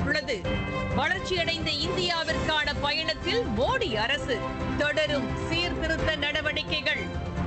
வெளியிட்டுள்ளது வளர்ச்சியடைந்த இந்தியாவிற்கான பயணத்தில் மோடி அரசு தொடரும் சீர்திருத்த நடவடிக்கைகள்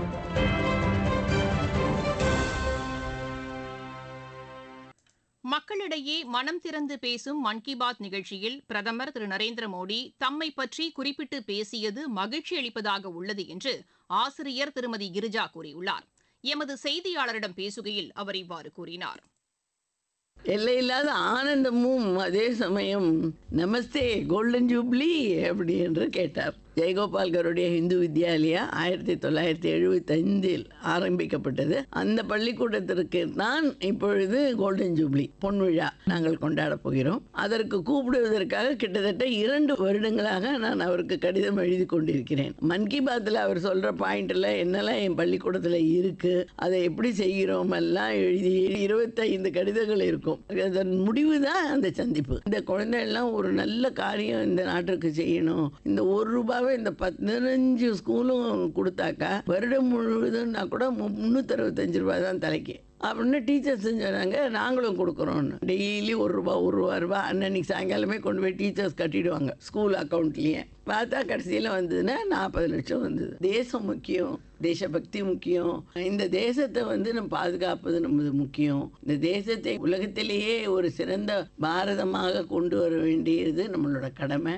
மக்களிடையே மனம் திறந்து பேசும் மன் கி பாத் நிகழ்ச்சியில் பிரதமர் திரு நரேந்திர மோடி தம்மை பற்றி குறிப்பிட்டு பேசியது மகிழ்ச்சி அளிப்பதாக உள்ளது என்று ஆசிரியர் திருமதி கிரிஜா கூறியுள்ளார் எமது செய்தியாளரிடம் பேசுகையில் அவர் இவ்வாறு கூறினார் எல்லையில்லாத ஆனந்தமும் அதே சமயம் நமஸ்தே கோல்டன் ஜூப்ளி அப்படி என்று கேட்டார் ஜெயகோபால் கருடைய இந்து வித்யாலயா ஆயிரத்தி தொள்ளாயிரத்தி எழுபத்தைந்தில் ஆரம்பிக்கப்பட்டது அந்த பள்ளிக்கூடத்திற்கு தான் இப்பொழுது கோல்டன் ஜூப்ளி பொன்விழா நாங்கள் கொண்டாடப் போகிறோம் அதற்கு கூப்பிடுவதற்காக கிட்டத்தட்ட இரண்டு வருடங்களாக நான் அவருக்கு கடிதம் எழுதி கொண்டிருக்கிறேன் மன் கி பாத்தில் அவர் சொல்கிற பாயிண்டில் என்னெல்லாம் என் பள்ளிக்கூடத்தில் இருக்குது அதை எப்படி செய்கிறோம் எல்லாம் எழுதி இருபத்தைந்து கடிதங்கள் இருக்கும் அதன் முடிவு தான் அந்த சந்திப்பு இந்த குழந்தைகள்லாம் ஒரு நல்ல காரியம் இந்த நாட்டிற்கு செய்யணும் இந்த ஒரு ரூபாவை இந்த பதினஞ்சு ஸ்கூலும் கொடுத்தாக்கா வருடம் முழுவதும்னா கூட முந்நூற்றி அறுபத்தஞ்சு ரூபாய் தான் தலைக்கு அப்படின்னு டீச்சர்ஸ் சொன்னாங்க நாங்களும் கொடுக்குறோன்னு டெய்லி ஒரு ரூபா ஒரு ரூபா ரூபா அன்னன்னைக்கு சாயங்காலமே கொண்டு போய் டீச்சர்ஸ் கட்டிடுவாங்க ஸ்கூல் அக்கௌண்ட்லேயே பார்த்தா கடைசியில் வந்ததுன்னா நாற்பது லட்சம் வந்தது தேசம் முக்கியம் தேசபக்தி முக்கியம் இந்த தேசத்தை வந்து நம்ம பாதுகாப்பது நமது முக்கியம் இந்த தேசத்தை உலகத்திலேயே ஒரு சிறந்த பாரதமாக கொண்டு வர வேண்டியது நம்மளோட கடமை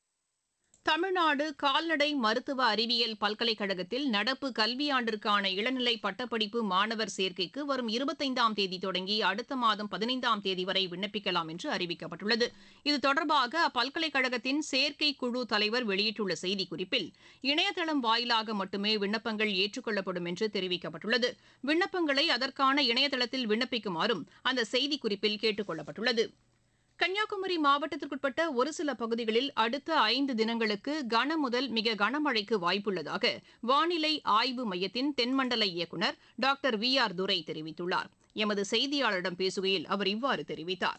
தமிழ்நாடு கால்நடை மருத்துவ அறிவியல் பல்கலைக்கழகத்தில் நடப்பு கல்வியாண்டிற்கான இளநிலை பட்டப்படிப்பு மாணவர் சேர்க்கைக்கு வரும் இருபத்தைந்தாம் தேதி தொடங்கி அடுத்த மாதம் பதினைந்தாம் தேதி வரை விண்ணப்பிக்கலாம் என்று அறிவிக்கப்பட்டுள்ளது இது தொடர்பாக அப்பல்கலைக்கழகத்தின் சேர்க்கை குழு தலைவர் வெளியிட்டுள்ள செய்திக்குறிப்பில் இணையதளம் வாயிலாக மட்டுமே விண்ணப்பங்கள் ஏற்றுக்கொள்ளப்படும் என்று தெரிவிக்கப்பட்டுள்ளது விண்ணப்பங்களை அதற்கான இணையதளத்தில் விண்ணப்பிக்குமாறும் அந்த செய்திக்குறிப்பில் கேட்டுக் கொள்ளப்பட்டுள்ளது கன்னியாகுமரி மாவட்டத்திற்குட்பட்ட ஒரு சில பகுதிகளில் அடுத்த ஐந்து தினங்களுக்கு கனமுதல் மிக கனமழைக்கு வாய்ப்புள்ளதாக வானிலை ஆய்வு மையத்தின் தென்மண்டல இயக்குநர் டாக்டர் வி ஆர் துரை தெரிவித்துள்ளார் எமது செய்தியாளரிடம் பேசுகையில் அவர் இவ்வாறு தெரிவித்தார்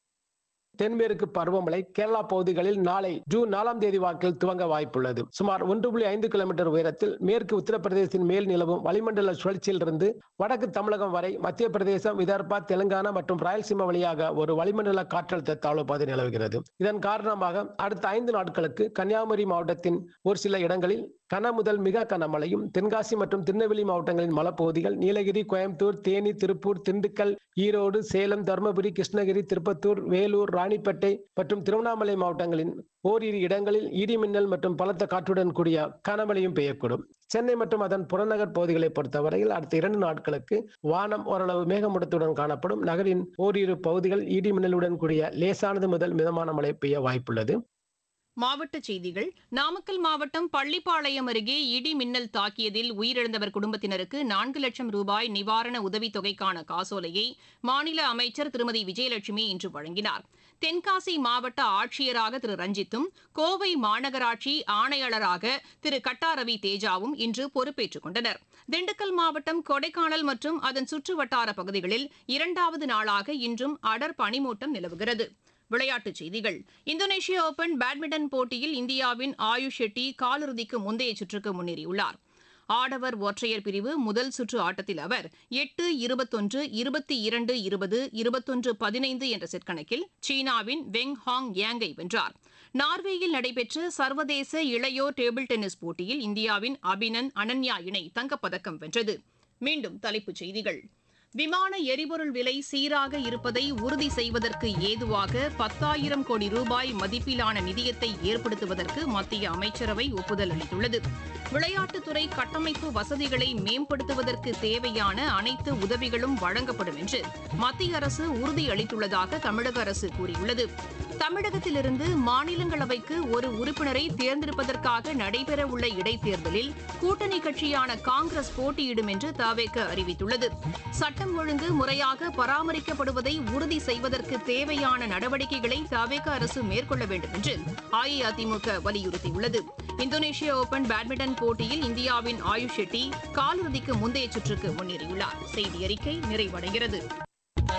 தென்மேற்கு பருவமழை கேரளா பகுதிகளில் நாளை ஜூன் நாலாம் தேதி வாக்கில் துவங்க வாய்ப்புள்ளது சுமார் ஒன்று புள்ளி ஐந்து கிலோமீட்டர் உயரத்தில் மேற்கு உத்தரப்பிரதேசத்தின் மேல் நிலவும் வளிமண்டல சுழற்சியிலிருந்து வடக்கு தமிழகம் வரை மத்திய பிரதேசம் விதர்பா தெலுங்கானா மற்றும் ராயல்சீமா வழியாக ஒரு வளிமண்டல காற்றழுத்த தாழ்வு பாதை நிலவுகிறது இதன் காரணமாக அடுத்த ஐந்து நாட்களுக்கு கன்னியாகுமரி மாவட்டத்தின் ஒரு சில இடங்களில் கன முதல் மிக கனமழையும் தென்காசி மற்றும் திருநெல்வேலி மாவட்டங்களின் மலைப்பகுதிகள் நீலகிரி கோயம்புத்தூர் தேனி திருப்பூர் திண்டுக்கல் ஈரோடு சேலம் தருமபுரி கிருஷ்ணகிரி திருப்பத்தூர் வேலூர் ராணிப்பேட்டை மற்றும் திருவண்ணாமலை மாவட்டங்களின் ஓரிரு இடங்களில் இடி மின்னல் மற்றும் பலத்த காற்றுடன் கூடிய கனமழையும் பெய்யக்கூடும் சென்னை மற்றும் அதன் புறநகர் பகுதிகளை பொறுத்தவரையில் அடுத்த இரண்டு நாட்களுக்கு வானம் ஓரளவு மேகமூட்டத்துடன் காணப்படும் நகரின் ஓரிரு பகுதிகள் இடி மின்னலுடன் கூடிய லேசானது முதல் மிதமான மழை பெய்ய வாய்ப்புள்ளது மாவட்டச் செய்திகள் நாமக்கல் மாவட்டம் பள்ளிப்பாளையம் அருகே இடி மின்னல் தாக்கியதில் உயிரிழந்தவர் குடும்பத்தினருக்கு நான்கு லட்சம் ரூபாய் நிவாரண உதவித் தொகைக்கான காசோலையை மாநில அமைச்சர் திருமதி விஜயலட்சுமி இன்று வழங்கினார் தென்காசி மாவட்ட ஆட்சியராக திரு ரஞ்சித்தும் கோவை மாநகராட்சி ஆணையாளராக திரு கட்டாரவி தேஜாவும் இன்று பொறுப்பேற்றுக் கொண்டனர் திண்டுக்கல் மாவட்டம் கொடைக்கானல் மற்றும் அதன் சுற்றுவட்டார பகுதிகளில் இரண்டாவது நாளாக இன்றும் அடர் பனிமூட்டம் நிலவுகிறது விளையாட்டுச் செய்திகள் இந்தோனேஷிய ஓபன் பேட்மிண்டன் போட்டியில் இந்தியாவின் ஆயுஷ் ஷெட்டி காலிறுதிக்கு முந்தைய சுற்றுக்கு முன்னேறியுள்ளார் ஆடவர் ஒற்றையர் பிரிவு முதல் சுற்று ஆட்டத்தில் அவர் எட்டு இருபத்தொன்று இருபத்தி இரண்டு இருபது இருபத்தொன்று பதினைந்து என்ற செட் கணக்கில் சீனாவின் வெங் ஹாங் யாங்கை வென்றார் நார்வேயில் நடைபெற்ற சர்வதேச இளையோர் டேபிள் டென்னிஸ் போட்டியில் இந்தியாவின் அபினன் அனன்யா இணை தங்கப்பதக்கம் வென்றது மீண்டும் தலைப்புச் செய்திகள் விமான எரிபொருள் விலை சீராக இருப்பதை உறுதி செய்வதற்கு ஏதுவாக பத்தாயிரம் கோடி ரூபாய் மதிப்பிலான நிதியத்தை ஏற்படுத்துவதற்கு மத்திய அமைச்சரவை ஒப்புதல் அளித்துள்ளது விளையாட்டுத்துறை கட்டமைப்பு வசதிகளை மேம்படுத்துவதற்கு தேவையான அனைத்து உதவிகளும் வழங்கப்படும் என்று மத்திய அரசு உறுதியளித்துள்ளதாக தமிழக அரசு கூறியுள்ளது தமிழகத்திலிருந்து மாநிலங்களவைக்கு ஒரு உறுப்பினரை தேர்ந்தெடுப்பதற்காக நடைபெறவுள்ள இடைத்தேர்தலில் கூட்டணி கட்சியான காங்கிரஸ் போட்டியிடும் என்று தவேக அறிவித்துள்ளது சட்டம் ஒழுங்கு முறையாக பராமரிக்கப்படுவதை உறுதி செய்வதற்கு தேவையான நடவடிக்கைகளை தவேக அரசு மேற்கொள்ள வேண்டும் என்று அஇஅதிமுக வலியுறுத்தியுள்ளது இந்தோனேஷிய ஓபன் பேட்மிண்டன் போட்டியில் இந்தியாவின் ஆயுஷ் ஷெட்டி காலிறுதிக்கு முந்தைய சுற்றுக்கு முன்னேறியுள்ளார் செய்தி அறிக்கை நிறைவடைகிறது